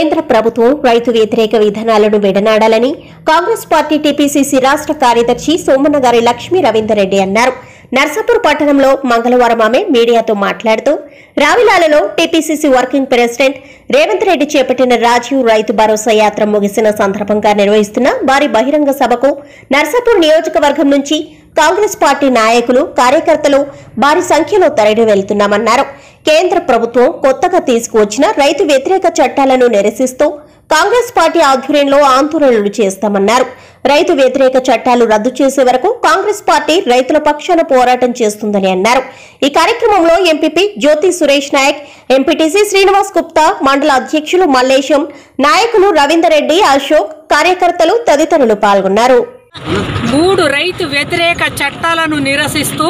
కేంద్ర ప్రభుత్వం రైతు వ్యతిరేక విధానాలను విడనాడాలని కాంగ్రెస్ పార్టీ టీపీసీసీ రాష్ట్ర కార్యదర్శి సోమన్నగారి లక్ష్మీ రవీందర్ రెడ్డి అన్నారు నర్సాపూర్ పట్టణంలో మంగళవారం ఆమె మీడియాతో మాట్లాడుతూ రావిలాలలో TPCC working president Revanth Reddy చేపట్టిన రాజీవ్ రైతు భరోసా యాత్ర ముగిసిన సందర్భంగా నిర్వహిస్తున్న భారీ బహిరంగ సభకు నర్సాపూర్ నియోజకవర్గం నుంచి కాంగ్రెస్ పార్టీ నాయకులు కార్యకర్తలు భారీ సంఖ్యలో తరలి వెళ్తున్నామన్నారు కేంద్ర ప్రభుత్వం కొత్తగా తీసుకువచ్చిన రైతు వ్యతిరేక చట్టాలను నిరసిస్తూ కాంగ్రెస్ పార్టీ ఆధ్వర్యంలో ఆందోళనలు చేస్తామన్నారు రైతు వ్యతిరేక చట్టాలు రద్దు చేసే వరకు కాంగ్రెస్ పార్టీ రైతుల పక్షాన పోరాటం చేస్తుందని అన్నారు ఈ కార్యక్రమంలో ఎంపీపీ జ్యోతి సురేష్ నాయక్ ఎంపీటీసీ శ్రీనివాస్ గుప్తా మండల అధ్యక్షులు మల్లేశం నాయకులు రవీందర్ రెడ్డి అశోక్ కార్యకర్తలు తదితరులు పాల్గొన్నారు మూడు రైతు వ్యతిరేక చట్టాలను నిరసిస్తూ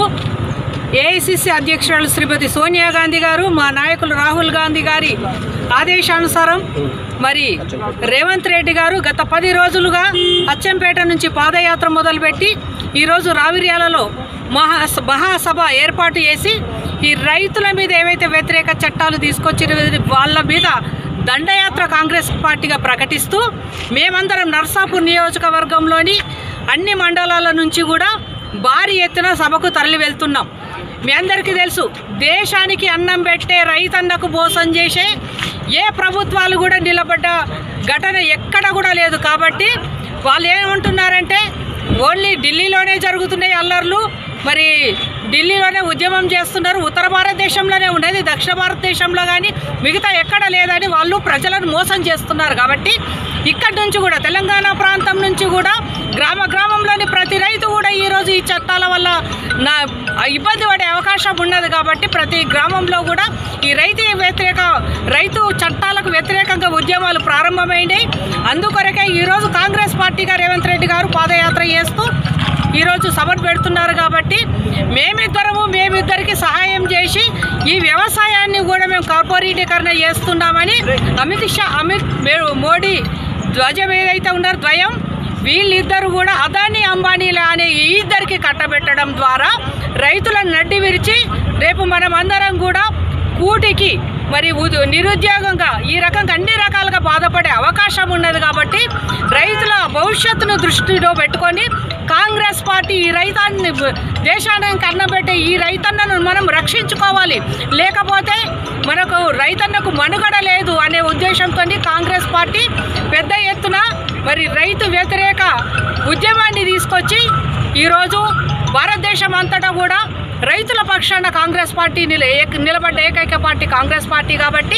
ఏఐసిసి అధ్యక్షురాలు శ్రీమతి సోనియా గాంధీ గారు మా నాయకులు రాహుల్ గాంధీ గారి ఆదేశానుసారం మరి రేవంత్ రెడ్డి గారు గత పది రోజులుగా అచ్చంపేట నుంచి పాదయాత్ర మొదలుపెట్టి ఈరోజు రావిర్యాలలో మహా మహాసభ ఏర్పాటు చేసి ఈ రైతుల మీద ఏవైతే వ్యతిరేక చట్టాలు తీసుకొచ్చిన వాళ్ళ మీద దండయాత్ర కాంగ్రెస్ పార్టీగా ప్రకటిస్తూ మేమందరం నర్సాపూర్ నియోజకవర్గంలోని అన్ని మండలాల నుంచి కూడా భారీ ఎత్తున సభకు తరలి వెళ్తున్నాం మీ అందరికీ తెలుసు దేశానికి అన్నం పెట్టే రైతన్నకు మోసం చేసే ఏ ప్రభుత్వాలు కూడా నిలబడ్డ ఘటన ఎక్కడ కూడా లేదు కాబట్టి వాళ్ళు ఏమంటున్నారంటే ఓన్లీ ఢిల్లీలోనే జరుగుతున్నాయి అల్లర్లు మరి ఢిల్లీలోనే ఉద్యమం చేస్తున్నారు ఉత్తర భారతదేశంలోనే ఉన్నది దక్షిణ భారతదేశంలో కానీ మిగతా ఎక్కడ లేదని వాళ్ళు ప్రజలను మోసం చేస్తున్నారు కాబట్టి ఇక్కడి నుంచి కూడా తెలంగాణ ప్రాంతం నుంచి కూడా గ్రామ గ్రామంలోని ప్రతి రైతు కూడా ఈరోజు ఈ చట్టాల వల్ల నా ఇబ్బంది పడే అవకాశం ఉన్నది కాబట్టి ప్రతి గ్రామంలో కూడా ఈ రైతు వ్యతిరేక రైతు చట్టాలకు వ్యతిరేకంగా ఉద్యమాలు ప్రారంభమైనాయి అందుకొరకే ఈరోజు కాంగ్రెస్ పార్టీగా రేవంత్ రెడ్డి గారు పాదయాత్ర చేస్తూ ఈరోజు సభను పెడుతున్నారు కాబట్టి మేమిద్దరము మేమిద్దరికి సహాయం చేసి ఈ వ్యవసాయాన్ని కూడా మేము కార్పొరేటీకరణ చేస్తున్నామని అమిత్ షా అమిత్ మే- మోడీ ధ్వజం ఏదైతే ఉన్నారో ద్వయం వీళ్ళిద్దరు కూడా అదానీ అంబానీలు అనే ఈ ఇద్దరికి కట్టబెట్టడం ద్వారా రైతులను నడ్డి విరిచి రేపు మనం అందరం కూడా కూటికి మరి ఉద- నిరుద్యోగంగా ఈ రకంగా అన్ని రకాలుగా బాధపడే అవకాశం ఉన్నది కాబట్టి రైతుల భవిష్యత్తును దృష్టిలో పెట్టుకొని కాంగ్రెస్ పార్టీ ఈ రైతాన్ని దేశానికి అన్నబెట్టే ఈ రైతన్నను మనం రక్షించుకోవాలి లేకపోతే మనకు రైతన్నకు మనుగడ లేదు అనే ఉద్దేశంతో కాంగ్రెస్ పార్టీ పెద్ద ఎత్తున మరి రైతు వ్యతిరేక ఉద్యమాన్ని తీసుకొచ్చి ఈరోజు భారతదేశం అంతటా కూడా రైతుల పక్షాన కాంగ్రెస్ పార్టీ నిల ఏక- నిలబడ్డ ఏకైక పార్టీ కాంగ్రెస్ పార్టీ కాబట్టి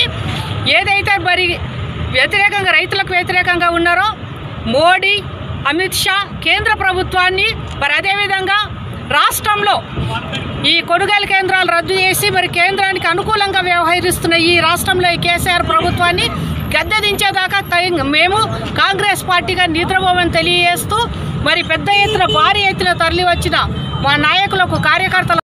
ఏదైతే మరి వ్యతిరేకంగా రైతులకు వ్యతిరేకంగా ఉన్నారో మోడీ అమిత్ షా కేంద్ర ప్రభుత్వాన్ని మరి అదేవిధంగా రాష్ట్రంలో ఈ కొనుగోలు కేంద్రాలు రద్దు చేసి మరి కేంద్రానికి అనుకూలంగా వ్యవహరిస్తున్న ఈ రాష్ట్రంలో ఈ కేసీఆర్ ప్రభుత్వాన్ని గద్దెదించేదాకా తై- మేము కాంగ్రెస్ పార్టీగా నిద్రపోమని తెలియజేస్తూ మరి పెద్ద ఎత్తున భారీ ఎత్తున తరలి వచ్చిన మా నాయకులకు కార్యకర్తలకు